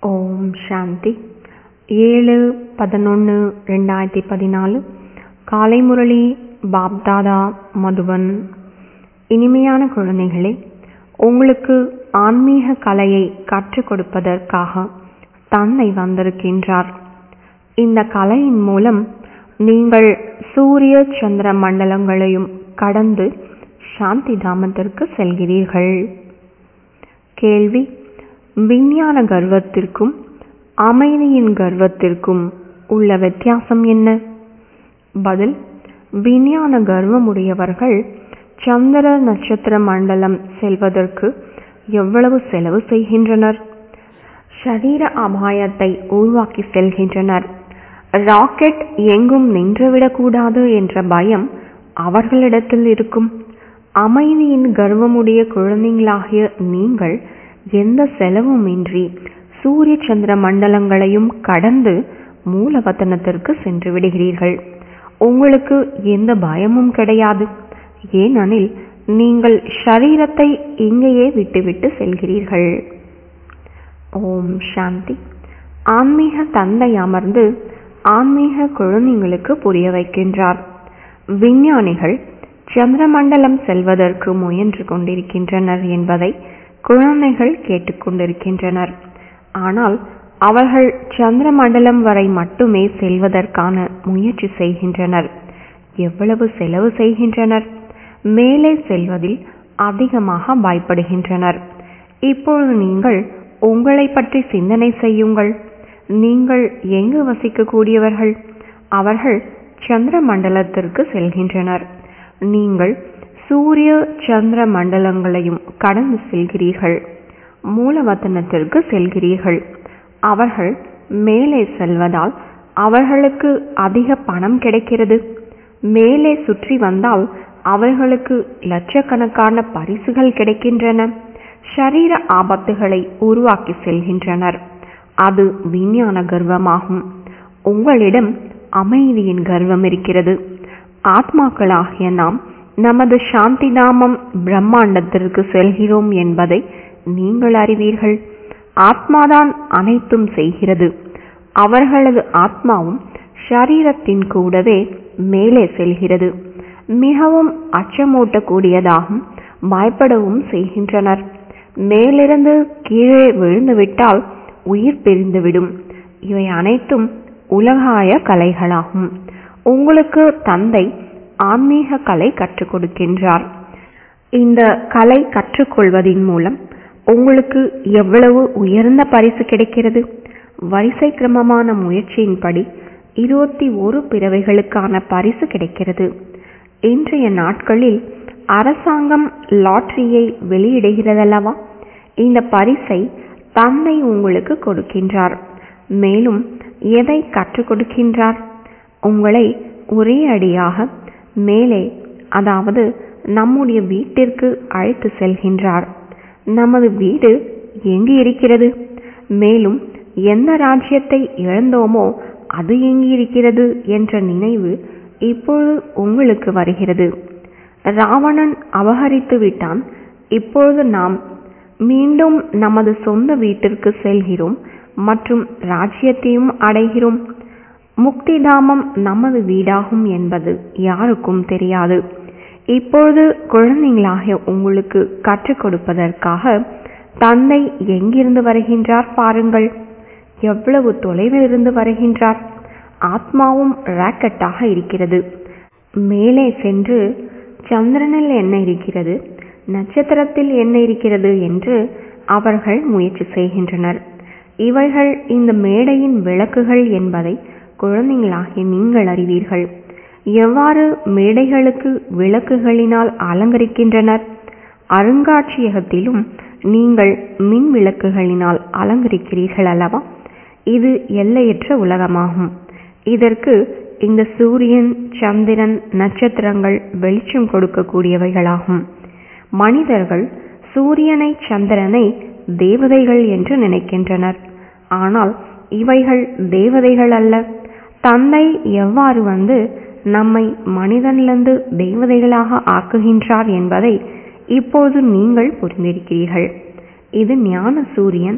ஓம் சாந்தி ஏழு பதினொன்று ரெண்டாயிரத்தி பதினாலு காலை முரளி பாப்தாதா மதுபன் இனிமையான குழந்தைகளே உங்களுக்கு ஆன்மீக கலையை கற்றுக் கொடுப்பதற்காக தந்தை வந்திருக்கின்றார் இந்த கலையின் மூலம் நீங்கள் சூரிய சந்திர மண்டலங்களையும் கடந்து சாந்தி தாமத்திற்கு செல்கிறீர்கள் கேள்வி விஞ்ஞான கர்வத்திற்கும் அமைதியின் கர்வத்திற்கும் உள்ள வித்தியாசம் என்ன பதில் விஞ்ஞான கர்வமுடையவர்கள் சந்திர நட்சத்திர மண்டலம் செல்வதற்கு எவ்வளவு செலவு செய்கின்றனர் சரீர அபாயத்தை உருவாக்கி செல்கின்றனர் ராக்கெட் எங்கும் நின்றுவிடக்கூடாது என்ற பயம் அவர்களிடத்தில் இருக்கும் அமைதியின் கர்வமுடைய குழந்தைகளாகிய நீங்கள் எந்த செலவுமின்றி சூரிய சந்திர மண்டலங்களையும் கடந்து மூலவத்தனத்திற்கு சென்று விடுகிறீர்கள் உங்களுக்கு எந்த பயமும் கிடையாது ஏனெனில் நீங்கள் ஷரீரத்தை இங்கேயே விட்டுவிட்டு செல்கிறீர்கள் ஓம் சாந்தி ஆன்மீக தந்தை அமர்ந்து ஆன்மீக குழந்தைங்களுக்கு புரிய வைக்கின்றார் விஞ்ஞானிகள் சந்திரமண்டலம் செல்வதற்கு முயன்று கொண்டிருக்கின்றனர் என்பதை குழந்தைகள் கேட்டுக்கொண்டிருக்கின்றனர் ஆனால் அவர்கள் சந்திரமண்டலம் வரை மட்டுமே செல்வதற்கான முயற்சி செய்கின்றனர் எவ்வளவு செலவு செய்கின்றனர் மேலே செல்வதில் அதிகமாக பயப்படுகின்றனர் இப்பொழுது நீங்கள் உங்களை பற்றி சிந்தனை செய்யுங்கள் நீங்கள் எங்கு வசிக்கக்கூடியவர்கள் அவர்கள் சந்திர மண்டலத்திற்கு செல்கின்றனர் நீங்கள் சூரிய சந்திர மண்டலங்களையும் கடந்து செல்கிறீர்கள் மூலவத்தனத்திற்கு செல்கிறீர்கள் அவர்கள் மேலே செல்வதால் அவர்களுக்கு அதிக பணம் கிடைக்கிறது மேலே சுற்றி வந்தால் அவர்களுக்கு லட்சக்கணக்கான பரிசுகள் கிடைக்கின்றன ஷரீர ஆபத்துகளை உருவாக்கி செல்கின்றனர் அது விஞ்ஞான கர்வமாகும் உங்களிடம் அமைதியின் கர்வம் இருக்கிறது ஆத்மாக்களாகிய நாம் நமது சாந்தி தாமம் பிரம்மாண்டத்திற்கு செல்கிறோம் என்பதை நீங்கள் அறிவீர்கள் ஆத்மாதான் அனைத்தும் செய்கிறது அவர்களது ஆத்மாவும் ஷரீரத்தின் கூடவே மேலே செல்கிறது மிகவும் அச்சமூட்டக்கூடியதாகும் பயப்படவும் செய்கின்றனர் மேலிருந்து கீழே விழுந்துவிட்டால் உயிர் பிரிந்துவிடும் இவை அனைத்தும் உலகாய கலைகளாகும் உங்களுக்கு தந்தை ஆன்மீக கலை கற்றுக் கொடுக்கின்றார் இந்த கலை கற்றுக்கொள்வதின் மூலம் உங்களுக்கு எவ்வளவு உயர்ந்த பரிசு கிடைக்கிறது வரிசை கிரமமான முயற்சியின்படி இருபத்தி ஒரு பிறவைகளுக்கான பரிசு கிடைக்கிறது இன்றைய நாட்களில் அரசாங்கம் லாட்டரியை வெளியிடுகிறதல்லவா இந்த பரிசை தந்தை உங்களுக்கு கொடுக்கின்றார் மேலும் எதை கற்றுக் கொடுக்கின்றார் உங்களை ஒரே அடியாக மேலே அதாவது நம்முடைய வீட்டிற்கு அழைத்து செல்கின்றார் நமது வீடு எங்கு இருக்கிறது மேலும் எந்த ராஜ்யத்தை இழந்தோமோ அது எங்கு இருக்கிறது என்ற நினைவு இப்பொழுது உங்களுக்கு வருகிறது ராவணன் அபகரித்து விட்டான் இப்பொழுது நாம் மீண்டும் நமது சொந்த வீட்டிற்கு செல்கிறோம் மற்றும் ராஜ்யத்தையும் அடைகிறோம் முக்திதாமம் நமது வீடாகும் என்பது யாருக்கும் தெரியாது இப்பொழுது குழந்தைங்களாக உங்களுக்கு கற்றுக் கொடுப்பதற்காக தந்தை எங்கிருந்து வருகின்றார் பாருங்கள் எவ்வளவு தொலைவில் இருந்து வருகின்றார் ஆத்மாவும் ராக்கெட்டாக இருக்கிறது மேலே சென்று சந்திரனில் என்ன இருக்கிறது நட்சத்திரத்தில் என்ன இருக்கிறது என்று அவர்கள் முயற்சி செய்கின்றனர் இவைகள் இந்த மேடையின் விளக்குகள் என்பதை குழந்தைங்களாகிய நீங்கள் அறிவீர்கள் எவ்வாறு மேடைகளுக்கு விளக்குகளினால் அலங்கரிக்கின்றனர் அருங்காட்சியகத்திலும் நீங்கள் மின் விளக்குகளினால் அலங்கரிக்கிறீர்கள் அல்லவா இது எல்லையற்ற உலகமாகும் இதற்கு இந்த சூரியன் சந்திரன் நட்சத்திரங்கள் வெளிச்சம் கொடுக்கக்கூடியவைகளாகும் மனிதர்கள் சூரியனை சந்திரனை தேவதைகள் என்று நினைக்கின்றனர் ஆனால் இவைகள் தேவதைகள் அல்ல தந்தை எவ்வாறு வந்து நம்மை மனிதனிலிருந்து தேவதைகளாக ஆக்குகின்றார் என்பதை இப்போது நீங்கள் புரிந்திருக்கிறீர்கள் இது ஞான சூரியன்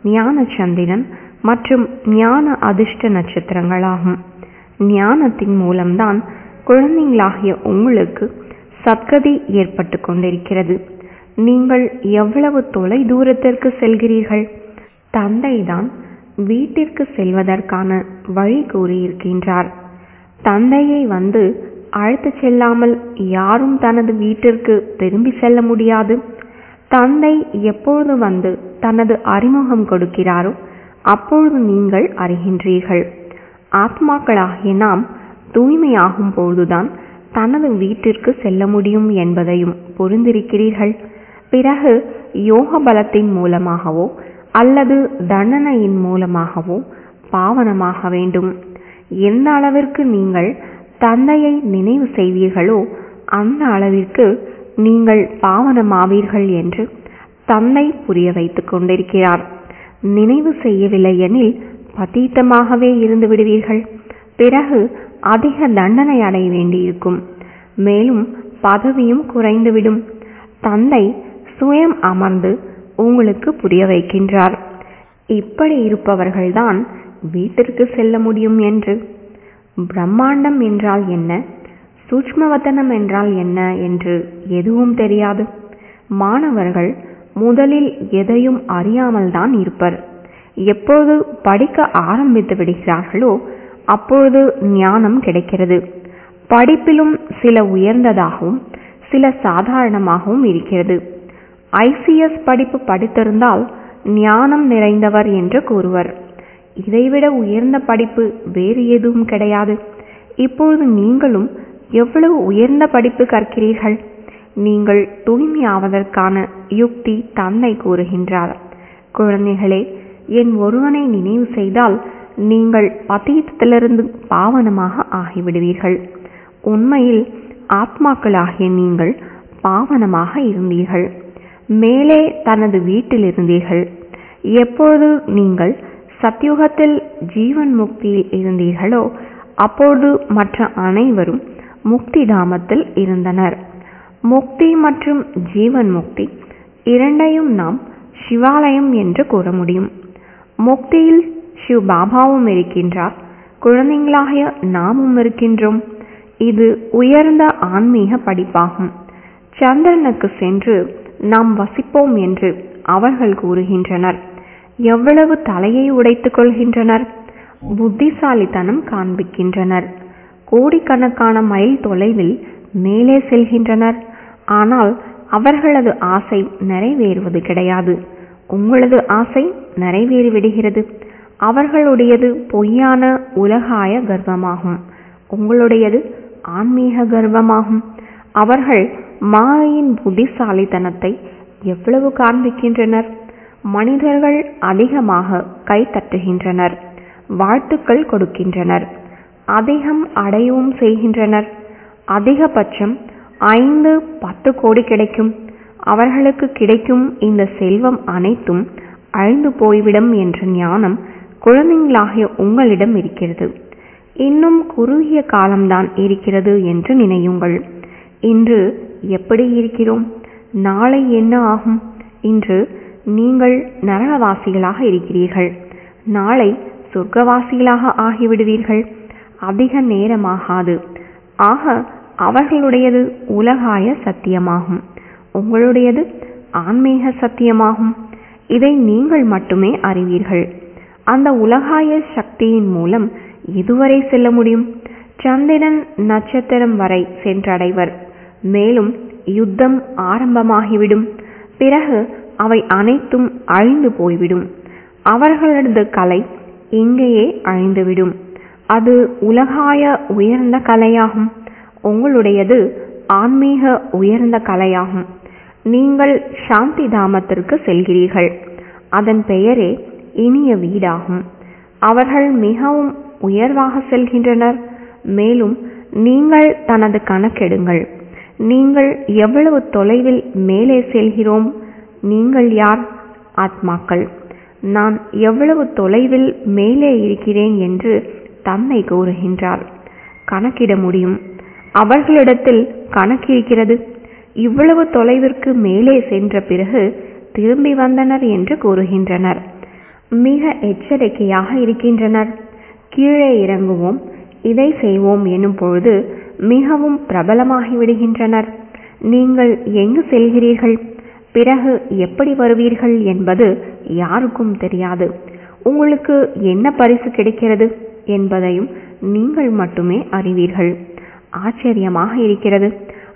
ஞான சந்திரன் மற்றும் ஞான அதிர்ஷ்ட நட்சத்திரங்களாகும் ஞானத்தின் மூலம்தான் குழந்தைங்களாகிய உங்களுக்கு சத்கதி ஏற்பட்டு கொண்டிருக்கிறது நீங்கள் எவ்வளவு தொலை தூரத்திற்கு செல்கிறீர்கள் தந்தைதான் வீட்டிற்கு செல்வதற்கான வழி கூறியிருக்கின்றார் தந்தையை வந்து அழைத்து செல்லாமல் யாரும் தனது வீட்டிற்கு திரும்பி செல்ல முடியாது தந்தை எப்பொழுது வந்து தனது அறிமுகம் கொடுக்கிறாரோ அப்பொழுது நீங்கள் அறிகின்றீர்கள் ஆத்மாக்களாகிய நாம் தூய்மையாகும் பொழுதுதான் தனது வீட்டிற்கு செல்ல முடியும் என்பதையும் புரிந்திருக்கிறீர்கள் பிறகு யோக பலத்தின் மூலமாகவோ அல்லது தண்டனையின் மூலமாகவோ பாவனமாக வேண்டும் எந்த அளவிற்கு நீங்கள் தந்தையை நினைவு செய்வீர்களோ அந்த அளவிற்கு நீங்கள் பாவனமாவீர்கள் என்று தந்தை புரிய வைத்துக் கொண்டிருக்கிறார் நினைவு செய்யவில்லை எனில் பதீத்தமாகவே இருந்து விடுவீர்கள் பிறகு அதிக தண்டனை அடைய வேண்டியிருக்கும் மேலும் பதவியும் குறைந்துவிடும் தந்தை சுயம் அமர்ந்து உங்களுக்கு புரிய வைக்கின்றார் இப்படி இருப்பவர்கள்தான் வீட்டிற்கு செல்ல முடியும் என்று பிரம்மாண்டம் என்றால் என்ன சூட்ச்மவத்தனம் என்றால் என்ன என்று எதுவும் தெரியாது மாணவர்கள் முதலில் எதையும் அறியாமல் தான் இருப்பர் எப்போது படிக்க ஆரம்பித்து விடுகிறார்களோ அப்பொழுது ஞானம் கிடைக்கிறது படிப்பிலும் சில உயர்ந்ததாகவும் சில சாதாரணமாகவும் இருக்கிறது ஐசிஎஸ் படிப்பு படித்திருந்தால் ஞானம் நிறைந்தவர் என்று கூறுவர் இதைவிட உயர்ந்த படிப்பு வேறு எதுவும் கிடையாது இப்பொழுது நீங்களும் எவ்வளவு உயர்ந்த படிப்பு கற்கிறீர்கள் நீங்கள் தூய்மையாவதற்கான யுக்தி தந்தை கூறுகின்றார் குழந்தைகளே என் ஒருவனை நினைவு செய்தால் நீங்கள் பதீதத்திலிருந்து பாவனமாக ஆகிவிடுவீர்கள் உண்மையில் ஆத்மாக்களாகிய நீங்கள் பாவனமாக இருந்தீர்கள் மேலே தனது வீட்டில் இருந்தீர்கள் எப்பொழுது நீங்கள் சத்யுகத்தில் ஜீவன் முக்தியில் இருந்தீர்களோ அப்பொழுது மற்ற அனைவரும் முக்தி தாமத்தில் இருந்தனர் முக்தி மற்றும் ஜீவன் முக்தி இரண்டையும் நாம் சிவாலயம் என்று கூற முடியும் முக்தியில் சிவ் பாபாவும் இருக்கின்றார் குழந்தைங்களாகிய நாமும் இருக்கின்றோம் இது உயர்ந்த ஆன்மீக படிப்பாகும் சந்திரனுக்கு சென்று நாம் வசிப்போம் என்று அவர்கள் கூறுகின்றனர் எவ்வளவு தலையை உடைத்துக் கொள்கின்றனர் புத்திசாலித்தனம் காண்பிக்கின்றனர் கோடிக்கணக்கான மைல் தொலைவில் மேலே செல்கின்றனர் ஆனால் அவர்களது ஆசை நிறைவேறுவது கிடையாது உங்களது ஆசை நிறைவேறிவிடுகிறது அவர்களுடையது பொய்யான உலகாய கர்வமாகும் உங்களுடையது ஆன்மீக கர்வமாகும் அவர்கள் மாயின் புத்திசாலித்தனத்தை எவ்வளவு காண்பிக்கின்றனர் மனிதர்கள் அதிகமாக கை தட்டுகின்றனர் வாழ்த்துக்கள் கொடுக்கின்றனர் அதிகம் அடையவும் செய்கின்றனர் அதிகபட்சம் ஐந்து பத்து கோடி கிடைக்கும் அவர்களுக்கு கிடைக்கும் இந்த செல்வம் அனைத்தும் அழிந்து போய்விடும் என்ற ஞானம் குழந்தைங்களாகிய உங்களிடம் இருக்கிறது இன்னும் குறுகிய காலம்தான் இருக்கிறது என்று நினையுங்கள் இன்று எப்படி இருக்கிறோம் நாளை என்ன ஆகும் இன்று நீங்கள் நரகவாசிகளாக இருக்கிறீர்கள் நாளை சொர்க்கவாசிகளாக ஆகிவிடுவீர்கள் அதிக நேரமாகாது ஆக அவர்களுடையது உலகாய சத்தியமாகும் உங்களுடையது ஆன்மீக சத்தியமாகும் இதை நீங்கள் மட்டுமே அறிவீர்கள் அந்த உலகாய சக்தியின் மூலம் எதுவரை செல்ல முடியும் சந்திரன் நட்சத்திரம் வரை சென்றடைவர் மேலும் யுத்தம் ஆரம்பமாகிவிடும் பிறகு அவை அனைத்தும் அழிந்து போய்விடும் அவர்களது கலை இங்கேயே அழிந்துவிடும் அது உலகாய உயர்ந்த கலையாகும் உங்களுடையது ஆன்மீக உயர்ந்த கலையாகும் நீங்கள் சாந்தி தாமத்திற்கு செல்கிறீர்கள் அதன் பெயரே இனிய வீடாகும் அவர்கள் மிகவும் உயர்வாக செல்கின்றனர் மேலும் நீங்கள் தனது கணக்கெடுங்கள் நீங்கள் எவ்வளவு தொலைவில் மேலே செல்கிறோம் நீங்கள் யார் ஆத்மாக்கள் நான் எவ்வளவு தொலைவில் மேலே இருக்கிறேன் என்று தன்னை கூறுகின்றார் கணக்கிட முடியும் அவர்களிடத்தில் கணக்கிருக்கிறது இவ்வளவு தொலைவிற்கு மேலே சென்ற பிறகு திரும்பி வந்தனர் என்று கூறுகின்றனர் மிக எச்சரிக்கையாக இருக்கின்றனர் கீழே இறங்குவோம் இதை செய்வோம் எனும் பொழுது மிகவும் பிரபலமாகி விடுகின்றனர் நீங்கள் எங்கு செல்கிறீர்கள் பிறகு எப்படி வருவீர்கள் என்பது யாருக்கும் தெரியாது உங்களுக்கு என்ன பரிசு கிடைக்கிறது என்பதையும் நீங்கள் மட்டுமே அறிவீர்கள் ஆச்சரியமாக இருக்கிறது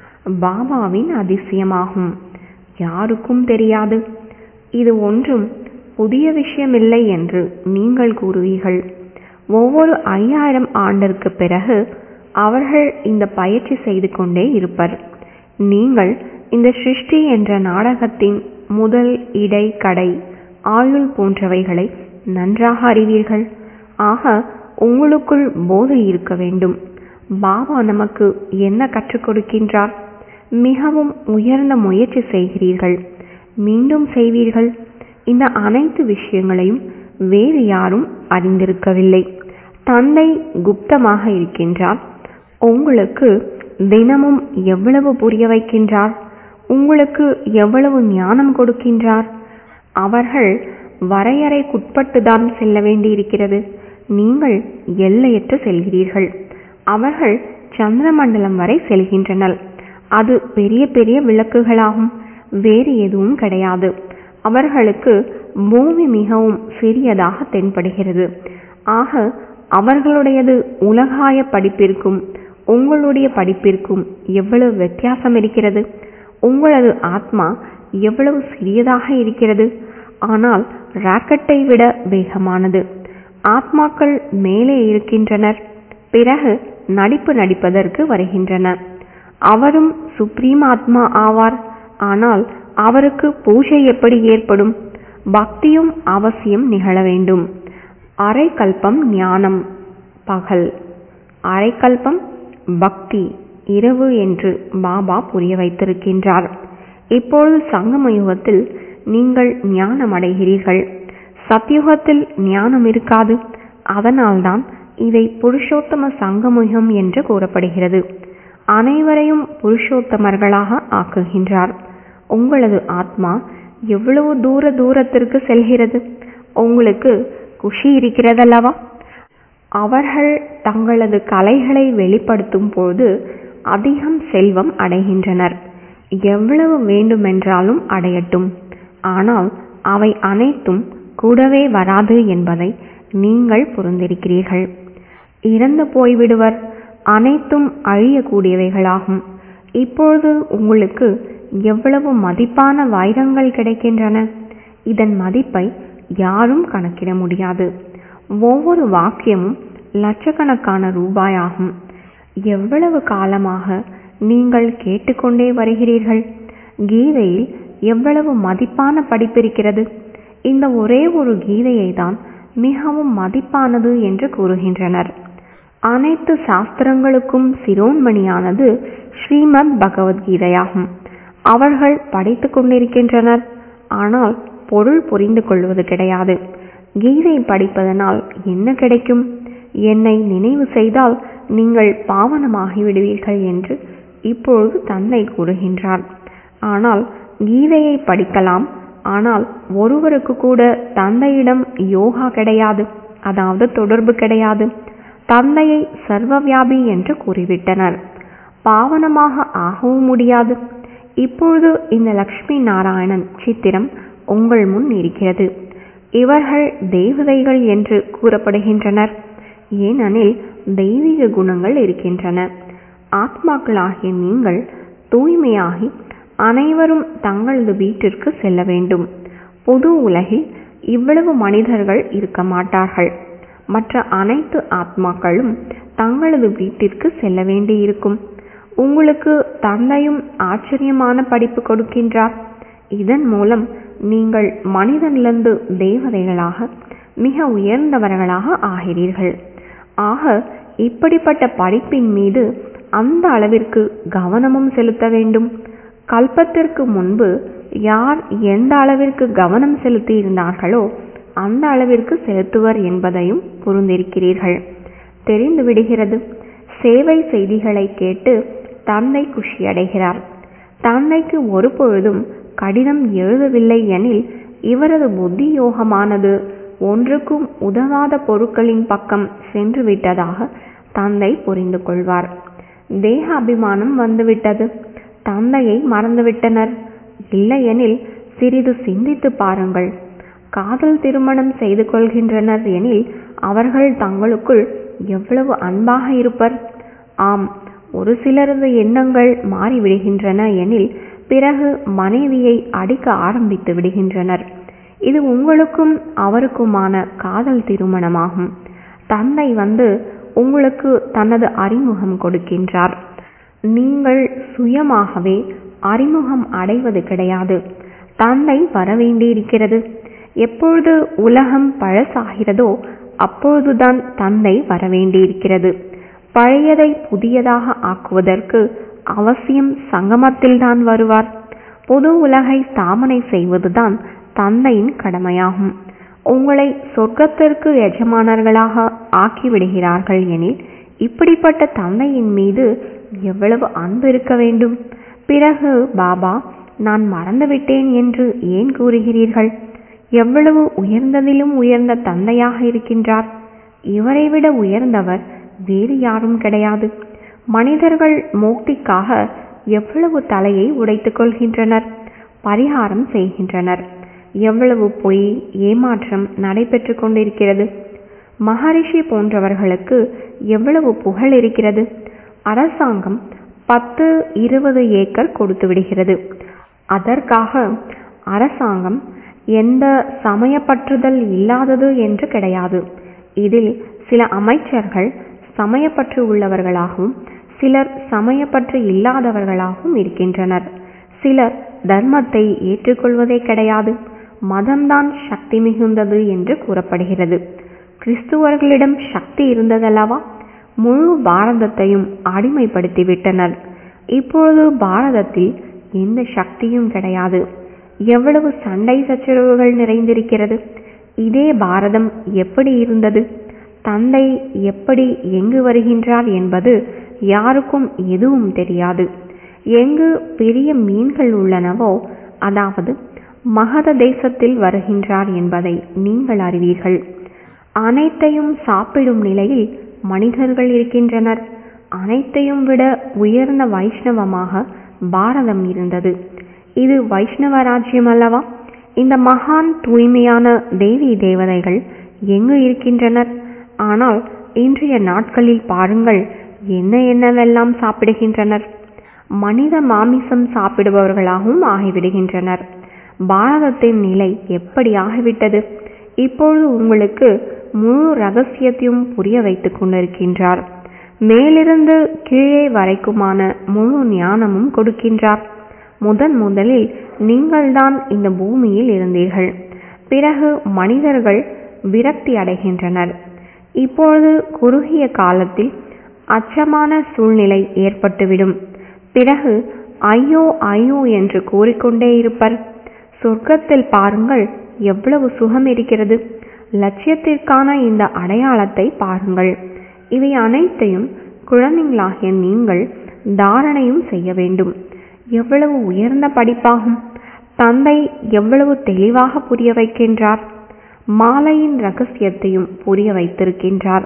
பாபாவின் அதிசயமாகும் யாருக்கும் தெரியாது இது ஒன்றும் புதிய விஷயமில்லை என்று நீங்கள் கூறுவீர்கள் ஒவ்வொரு ஐயாயிரம் ஆண்டிற்கு பிறகு அவர்கள் இந்த பயிற்சி செய்து கொண்டே இருப்பர் நீங்கள் இந்த சிருஷ்டி என்ற நாடகத்தின் முதல் இடை கடை ஆயுள் போன்றவைகளை நன்றாக அறிவீர்கள் ஆக உங்களுக்குள் போதை இருக்க வேண்டும் பாபா நமக்கு என்ன கற்றுக் கொடுக்கின்றார் மிகவும் உயர்ந்த முயற்சி செய்கிறீர்கள் மீண்டும் செய்வீர்கள் இந்த அனைத்து விஷயங்களையும் வேறு யாரும் அறிந்திருக்கவில்லை தந்தை குப்தமாக இருக்கின்றார் உங்களுக்கு தினமும் எவ்வளவு புரிய வைக்கின்றார் உங்களுக்கு எவ்வளவு ஞானம் கொடுக்கின்றார் அவர்கள் வரையறைக்குட்பட்டுதான் செல்ல வேண்டியிருக்கிறது நீங்கள் எல்லையற்று செல்கிறீர்கள் அவர்கள் சந்திரமண்டலம் வரை செல்கின்றனர் அது பெரிய பெரிய விளக்குகளாகும் வேறு எதுவும் கிடையாது அவர்களுக்கு பூமி மிகவும் சிறியதாக தென்படுகிறது ஆக அவர்களுடையது உலகாய படிப்பிற்கும் உங்களுடைய படிப்பிற்கும் எவ்வளவு வித்தியாசம் இருக்கிறது உங்களது ஆத்மா எவ்வளவு சிறியதாக இருக்கிறது ஆனால் ராக்கெட்டை விட வேகமானது ஆத்மாக்கள் மேலே இருக்கின்றனர் பிறகு நடிப்பு நடிப்பதற்கு வருகின்றனர் அவரும் சுப்ரீம் ஆத்மா ஆவார் ஆனால் அவருக்கு பூஜை எப்படி ஏற்படும் பக்தியும் அவசியம் நிகழ வேண்டும் அரைக்கல்பம் ஞானம் பகல் அரைக்கல்பம் பக்தி இரவு என்று பாபா புரிய வைத்திருக்கின்றார் இப்பொழுது சங்கம யுகத்தில் நீங்கள் ஞானம் அடைகிறீர்கள் சத்யுகத்தில் ஞானம் இருக்காது அதனால்தான் இதை புருஷோத்தம சங்கமயுகம் என்று கூறப்படுகிறது அனைவரையும் புருஷோத்தமர்களாக ஆக்குகின்றார் உங்களது ஆத்மா எவ்வளவு தூர தூரத்திற்கு செல்கிறது உங்களுக்கு குஷி இருக்கிறதல்லவா அவர்கள் தங்களது கலைகளை வெளிப்படுத்தும் போது அதிகம் செல்வம் அடைகின்றனர் எவ்வளவு வேண்டுமென்றாலும் அடையட்டும் ஆனால் அவை அனைத்தும் கூடவே வராது என்பதை நீங்கள் புரிந்திருக்கிறீர்கள் இறந்து போய்விடுவர் அனைத்தும் அழியக்கூடியவைகளாகும் இப்பொழுது உங்களுக்கு எவ்வளவு மதிப்பான வைரங்கள் கிடைக்கின்றன இதன் மதிப்பை யாரும் கணக்கிட முடியாது ஒவ்வொரு வாக்கியமும் லட்சக்கணக்கான ரூபாயாகும் எவ்வளவு காலமாக நீங்கள் கேட்டுக்கொண்டே வருகிறீர்கள் கீதையில் எவ்வளவு மதிப்பான படிப்பிருக்கிறது இந்த ஒரே ஒரு கீதையை தான் மிகவும் மதிப்பானது என்று கூறுகின்றனர் அனைத்து சாஸ்திரங்களுக்கும் சிரோன்மணியானது ஸ்ரீமத் பகவத்கீதையாகும் அவர்கள் படித்துக் கொண்டிருக்கின்றனர் ஆனால் பொருள் புரிந்து கொள்வது கிடையாது கீதை படிப்பதனால் என்ன கிடைக்கும் என்னை நினைவு செய்தால் நீங்கள் பாவனமாகி விடுவீர்கள் என்று இப்பொழுது தந்தை கூறுகின்றார் ஆனால் கீதையை படிக்கலாம் ஆனால் ஒருவருக்கு கூட தந்தையிடம் யோகா கிடையாது அதாவது தொடர்பு கிடையாது தந்தையை சர்வவியாபி என்று கூறிவிட்டனர் பாவனமாக ஆகவும் முடியாது இப்பொழுது இந்த லக்ஷ்மி நாராயணன் சித்திரம் உங்கள் முன் இருக்கிறது இவர்கள் தேவதைகள் என்று கூறப்படுகின்றனர் ஏனெனில் தெய்வீக குணங்கள் இருக்கின்றன ஆத்மாக்களாகிய நீங்கள் தூய்மையாகி அனைவரும் தங்களது வீட்டிற்கு செல்ல வேண்டும் பொது உலகில் இவ்வளவு மனிதர்கள் இருக்க மாட்டார்கள் மற்ற அனைத்து ஆத்மாக்களும் தங்களது வீட்டிற்கு செல்ல வேண்டியிருக்கும் உங்களுக்கு தந்தையும் ஆச்சரியமான படிப்பு கொடுக்கின்றார் இதன் மூலம் நீங்கள் மனிதனிலிருந்து தேவதைகளாக மிக உயர்ந்தவர்களாக ஆகிறீர்கள் ஆக இப்படிப்பட்ட படிப்பின் மீது அந்த அளவிற்கு கவனமும் செலுத்த வேண்டும் கல்பத்திற்கு முன்பு யார் எந்த அளவிற்கு கவனம் செலுத்தி இருந்தார்களோ அந்த அளவிற்கு செலுத்துவர் என்பதையும் புரிந்திருக்கிறீர்கள் தெரிந்து விடுகிறது சேவை செய்திகளை கேட்டு தந்தை குஷியடைகிறார் தந்தைக்கு ஒரு பொழுதும் கடிதம் எழுதவில்லை எனில் இவரது புத்தி யோகமானது ஒன்றுக்கும் உதவாத பொருட்களின் பக்கம் சென்று விட்டதாக தந்தை புரிந்து கொள்வார் தேக அபிமானம் வந்துவிட்டது தந்தையை மறந்துவிட்டனர் இல்லையெனில் சிறிது சிந்தித்து பாருங்கள் காதல் திருமணம் செய்து கொள்கின்றனர் எனில் அவர்கள் தங்களுக்குள் எவ்வளவு அன்பாக இருப்பர் ஆம் ஒரு சிலரது எண்ணங்கள் மாறிவிடுகின்றன எனில் பிறகு மனைவியை அடிக்க ஆரம்பித்து விடுகின்றனர் இது உங்களுக்கும் அவருக்குமான காதல் திருமணமாகும் தந்தை வந்து உங்களுக்கு தனது அறிமுகம் கொடுக்கின்றார் நீங்கள் சுயமாகவே அறிமுகம் அடைவது கிடையாது தந்தை வரவேண்டியிருக்கிறது எப்பொழுது உலகம் பழசாகிறதோ அப்பொழுதுதான் தந்தை வரவேண்டியிருக்கிறது பழையதை புதியதாக ஆக்குவதற்கு அவசியம் சங்கமத்தில்தான் வருவார் புது உலகை ஸ்தாபனை செய்வதுதான் தந்தையின் கடமையாகும் உங்களை சொர்க்கத்திற்கு எஜமானர்களாக ஆக்கிவிடுகிறார்கள் எனில் இப்படிப்பட்ட தந்தையின் மீது எவ்வளவு அன்பு இருக்க வேண்டும் பிறகு பாபா நான் மறந்துவிட்டேன் என்று ஏன் கூறுகிறீர்கள் எவ்வளவு உயர்ந்ததிலும் உயர்ந்த தந்தையாக இருக்கின்றார் இவரை விட உயர்ந்தவர் வேறு யாரும் கிடையாது மனிதர்கள் மோக்திக்காக எவ்வளவு தலையை உடைத்துக் கொள்கின்றனர் பரிகாரம் செய்கின்றனர் எவ்வளவு பொய் ஏமாற்றம் நடைபெற்று கொண்டிருக்கிறது மகரிஷி போன்றவர்களுக்கு எவ்வளவு புகழ் இருக்கிறது அரசாங்கம் பத்து இருபது ஏக்கர் கொடுத்து விடுகிறது அதற்காக அரசாங்கம் எந்த சமயப்பற்றுதல் இல்லாதது என்று கிடையாது இதில் சில அமைச்சர்கள் சமயப்பற்று உள்ளவர்களாகவும் சிலர் சமயப்பற்று இல்லாதவர்களாகவும் இருக்கின்றனர் சிலர் தர்மத்தை ஏற்றுக்கொள்வதே கிடையாது மதம்தான் சக்தி மிகுந்தது என்று கூறப்படுகிறது கிறிஸ்துவர்களிடம் சக்தி இருந்ததல்லவா முழு பாரதத்தையும் அடிமைப்படுத்திவிட்டனர் இப்பொழுது பாரதத்தில் எந்த சக்தியும் கிடையாது எவ்வளவு சண்டை சச்சரவுகள் நிறைந்திருக்கிறது இதே பாரதம் எப்படி இருந்தது தந்தை எப்படி எங்கு வருகின்றார் என்பது யாருக்கும் எதுவும் தெரியாது எங்கு பெரிய மீன்கள் உள்ளனவோ அதாவது மகத தேசத்தில் வருகின்றார் என்பதை நீங்கள் அறிவீர்கள் அனைத்தையும் சாப்பிடும் நிலையில் மனிதர்கள் இருக்கின்றனர் அனைத்தையும் விட உயர்ந்த வைஷ்ணவமாக பாரதம் இருந்தது இது வைஷ்ணவ ராஜ்யம் அல்லவா இந்த மகான் தூய்மையான தேவி தேவதைகள் எங்கு இருக்கின்றனர் ஆனால் இன்றைய நாட்களில் பாருங்கள் என்ன என்னவெல்லாம் சாப்பிடுகின்றனர் மனித மாமிசம் சாப்பிடுபவர்களாகவும் ஆகிவிடுகின்றனர் பாரதத்தின் நிலை எப்படி ஆகிவிட்டது இப்பொழுது உங்களுக்கு முழு ரகசியத்தையும் புரிய வைத்துக் கொண்டிருக்கின்றார் மேலிருந்து கீழே வரைக்குமான முழு ஞானமும் கொடுக்கின்றார் முதன் முதலில் நீங்கள்தான் இந்த பூமியில் இருந்தீர்கள் பிறகு மனிதர்கள் விரக்தி அடைகின்றனர் இப்பொழுது குறுகிய காலத்தில் அச்சமான சூழ்நிலை ஏற்பட்டுவிடும் பிறகு ஐயோ ஐயோ என்று கூறிக்கொண்டே இருப்பர் சொர்க்கத்தில் பாருங்கள் எவ்வளவு சுகம் இருக்கிறது லட்சியத்திற்கான இந்த அடையாளத்தை பாருங்கள் இவை அனைத்தையும் குழந்தைகளாகிய நீங்கள் தாரணையும் செய்ய வேண்டும் எவ்வளவு உயர்ந்த படிப்பாகும் தந்தை எவ்வளவு தெளிவாக புரிய வைக்கின்றார் மாலையின் ரகசியத்தையும் புரிய வைத்திருக்கின்றார்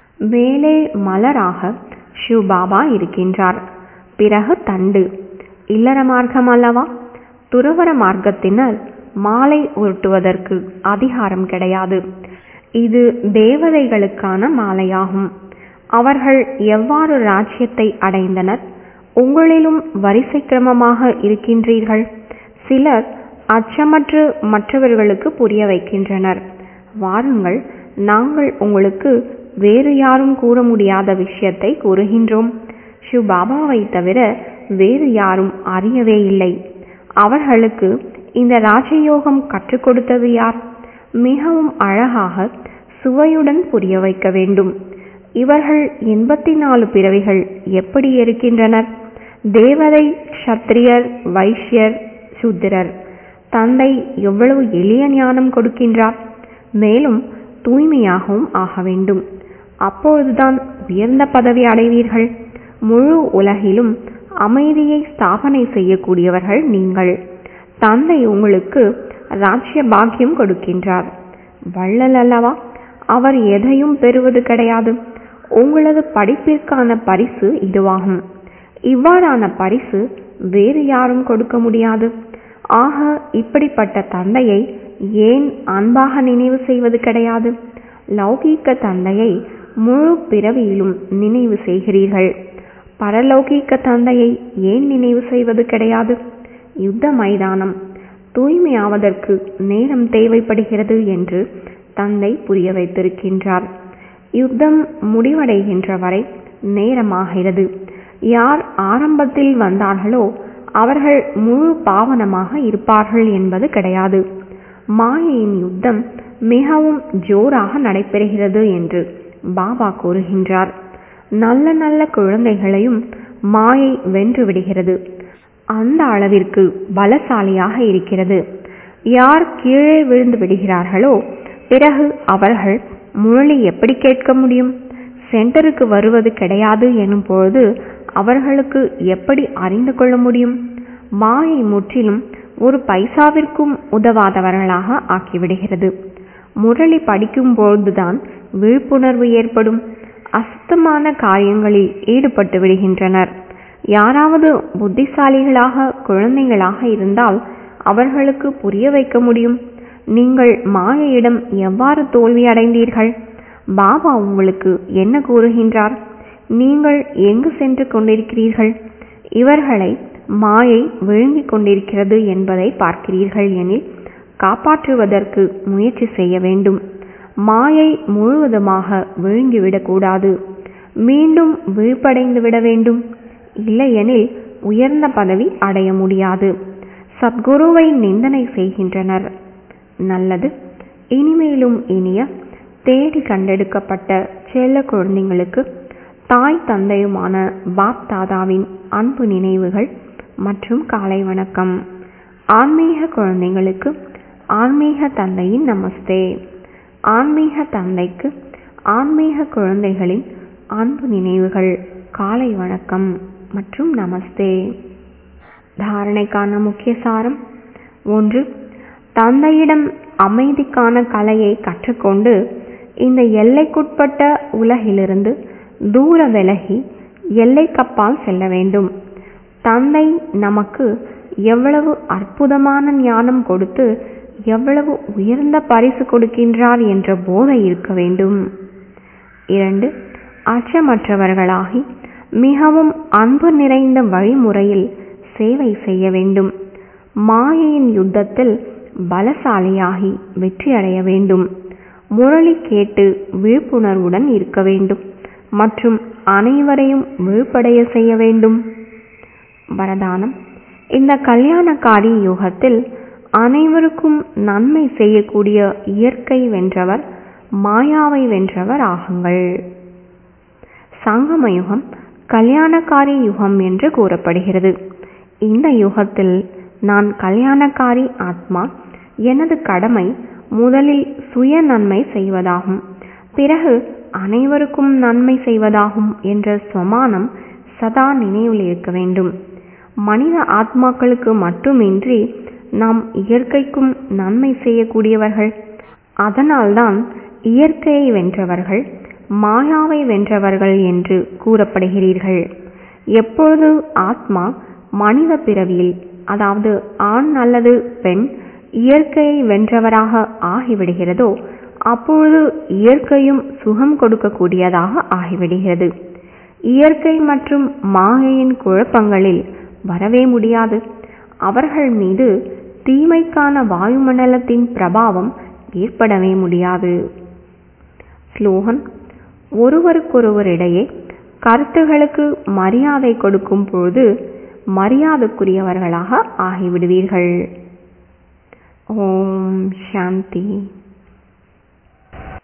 மேலே மலராக சிவபாபா இருக்கின்றார் பிறகு தண்டு இல்லற மார்க்கம் அல்லவா துறவர மார்க்கத்தினர் மாலை உருட்டுவதற்கு அதிகாரம் கிடையாது இது தேவதைகளுக்கான மாலையாகும் அவர்கள் எவ்வாறு ராஜ்யத்தை அடைந்தனர் உங்களிலும் வரிசை கிரமமாக இருக்கின்றீர்கள் சிலர் அச்சமற்று மற்றவர்களுக்கு புரிய வைக்கின்றனர் வாருங்கள் நாங்கள் உங்களுக்கு வேறு யாரும் கூற முடியாத விஷயத்தை கூறுகின்றோம் சிவபாபாவை தவிர வேறு யாரும் அறியவே இல்லை அவர்களுக்கு இந்த ராஜயோகம் கற்றுக் கொடுத்தது யார் மிகவும் அழகாக சுவையுடன் புரிய வைக்க வேண்டும் இவர்கள் எண்பத்தி நாலு பிறவிகள் எப்படி இருக்கின்றனர் தேவதை சத்திரியர் வைஷ்யர் சூத்திரர் தந்தை எவ்வளவு எளிய ஞானம் கொடுக்கின்றார் மேலும் தூய்மையாகவும் ஆக வேண்டும் அப்பொழுதுதான் உயர்ந்த பதவி அடைவீர்கள் முழு உலகிலும் அமைதியை ஸ்தாபனை செய்யக்கூடியவர்கள் நீங்கள் தந்தை உங்களுக்கு ராஜ்ய பாக்கியம் கொடுக்கின்றார் வள்ளல் அல்லவா அவர் எதையும் பெறுவது கிடையாது உங்களது படிப்பிற்கான பரிசு இதுவாகும் இவ்வாறான பரிசு வேறு யாரும் கொடுக்க முடியாது ஆக இப்படிப்பட்ட தந்தையை ஏன் அன்பாக நினைவு செய்வது கிடையாது லௌகீக தந்தையை முழு பிறவியிலும் நினைவு செய்கிறீர்கள் பரலௌகீக தந்தையை ஏன் நினைவு செய்வது கிடையாது யுத்த மைதானம் தூய்மையாவதற்கு நேரம் தேவைப்படுகிறது என்று தந்தை புரிய வைத்திருக்கின்றார் யுத்தம் முடிவடைகின்ற வரை நேரமாகிறது யார் ஆரம்பத்தில் வந்தார்களோ அவர்கள் முழு பாவனமாக இருப்பார்கள் என்பது கிடையாது மாயையின் யுத்தம் மிகவும் ஜோராக நடைபெறுகிறது என்று பாபா கூறுகின்றார் நல்ல நல்ல குழந்தைகளையும் மாயை வென்று விடுகிறது அந்த அளவிற்கு பலசாலியாக இருக்கிறது யார் கீழே விழுந்து விடுகிறார்களோ பிறகு அவர்கள் முரளி எப்படி கேட்க முடியும் சென்டருக்கு வருவது கிடையாது எனும் பொழுது அவர்களுக்கு எப்படி அறிந்து கொள்ள முடியும் மாயை முற்றிலும் ஒரு பைசாவிற்கும் உதவாதவர்களாக ஆக்கிவிடுகிறது முரளி படிக்கும் பொழுதுதான் விழிப்புணர்வு ஏற்படும் அசுத்தமான காரியங்களில் ஈடுபட்டு விடுகின்றனர் யாராவது புத்திசாலிகளாக குழந்தைகளாக இருந்தால் அவர்களுக்கு புரிய வைக்க முடியும் நீங்கள் மாயையிடம் எவ்வாறு தோல்வி அடைந்தீர்கள் பாபா உங்களுக்கு என்ன கூறுகின்றார் நீங்கள் எங்கு சென்று கொண்டிருக்கிறீர்கள் இவர்களை மாயை விழுங்கிக் கொண்டிருக்கிறது என்பதை பார்க்கிறீர்கள் எனில் காப்பாற்றுவதற்கு முயற்சி செய்ய வேண்டும் மாயை முழுவதுமாக விழுங்கிவிடக்கூடாது மீண்டும் விழிப்படைந்து விட வேண்டும் இல்லையெனில் உயர்ந்த பதவி அடைய முடியாது சத்குருவை நிந்தனை செய்கின்றனர் நல்லது இனிமேலும் இனிய தேடி கண்டெடுக்கப்பட்ட செல்ல குழந்தைங்களுக்கு தாய் தந்தையுமான பாப் தாதாவின் அன்பு நினைவுகள் மற்றும் காலை வணக்கம் ஆன்மீக குழந்தைங்களுக்கு ஆன்மீக தந்தையின் நமஸ்தே ஆன்மீக தந்தைக்கு ஆன்மீக குழந்தைகளின் அன்பு நினைவுகள் காலை வணக்கம் மற்றும் நமஸ்தே தாரணைக்கான முக்கிய சாரம் ஒன்று தந்தையிடம் அமைதிக்கான கலையை கற்றுக்கொண்டு இந்த எல்லைக்குட்பட்ட உலகிலிருந்து தூர விலகி எல்லைக்கப்பால் செல்ல வேண்டும் தந்தை நமக்கு எவ்வளவு அற்புதமான ஞானம் கொடுத்து எவ்வளவு உயர்ந்த பரிசு கொடுக்கின்றார் என்ற போதை இருக்க வேண்டும் இரண்டு அச்சமற்றவர்களாகி மிகவும் அன்பு நிறைந்த வழிமுறையில் சேவை செய்ய வேண்டும் மாயையின் யுத்தத்தில் பலசாலியாகி வெற்றி அடைய வேண்டும் முரளி கேட்டு விழிப்புணர்வுடன் இருக்க வேண்டும் மற்றும் அனைவரையும் விழுப்படைய செய்ய வேண்டும் வரதானம் இந்த கல்யாணக்காரி யுகத்தில் அனைவருக்கும் நன்மை செய்யக்கூடிய இயற்கை வென்றவர் மாயாவை வென்றவர் ஆகுங்கள் சங்கம யுகம் கல்யாணக்காரி யுகம் என்று கூறப்படுகிறது இந்த யுகத்தில் நான் கல்யாணக்காரி ஆத்மா எனது கடமை முதலில் சுய நன்மை செய்வதாகும் பிறகு அனைவருக்கும் நன்மை செய்வதாகும் என்ற சொமானம் சதா நினைவில் இருக்க வேண்டும் மனித ஆத்மாக்களுக்கு மட்டுமின்றி நாம் இயற்கைக்கும் நன்மை செய்யக்கூடியவர்கள் அதனால்தான் இயற்கையை வென்றவர்கள் மாயாவை வென்றவர்கள் என்று கூறப்படுகிறீர்கள் எப்பொழுது ஆத்மா மனித பிறவியில் அதாவது ஆண் அல்லது பெண் இயற்கையை வென்றவராக ஆகிவிடுகிறதோ அப்பொழுது இயற்கையும் சுகம் கொடுக்கக்கூடியதாக ஆகிவிடுகிறது இயற்கை மற்றும் மாயையின் குழப்பங்களில் வரவே முடியாது அவர்கள் மீது தீமைக்கான வாயுமண்டலத்தின் பிரபாவம் ஏற்படவே முடியாது ஸ்லோகன் ஒருவருக்கொருவரிடையே கருத்துகளுக்கு மரியாதை கொடுக்கும் பொழுது மரியாதைக்குரியவர்களாக ஆகிவிடுவீர்கள் ஓம் சாந்தி